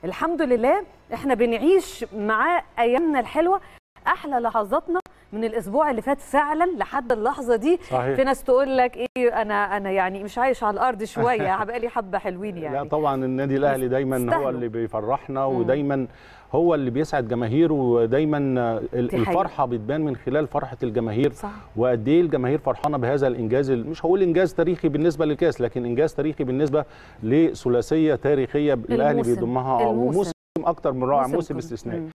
الحمد لله احنا بنعيش معاه ايامنا الحلوه احلى لحظاتنا من الاسبوع اللي فات فعلا لحد اللحظه دي صحيح. في ناس تقول لك ايه انا انا يعني مش عايش على الارض شويه بقى لي حبه حلوين يعني لا طبعا النادي الاهلي دايما يستاهلوا. هو اللي بيفرحنا ودايما هو اللي بيسعد جماهيره ودايما ال- دي حقيقة. الفرحه بتبان من خلال فرحه الجماهير صح. وقد ايه الجماهير فرحانه بهذا الانجاز ال- مش هقول انجاز تاريخي بالنسبه للكاس لكن انجاز تاريخي بالنسبه لثلاثيه تاريخيه الاهلي الموسم. بيضمها الموسم. وموسم اكتر من رائع موسم موسم كله. استثنائي مم.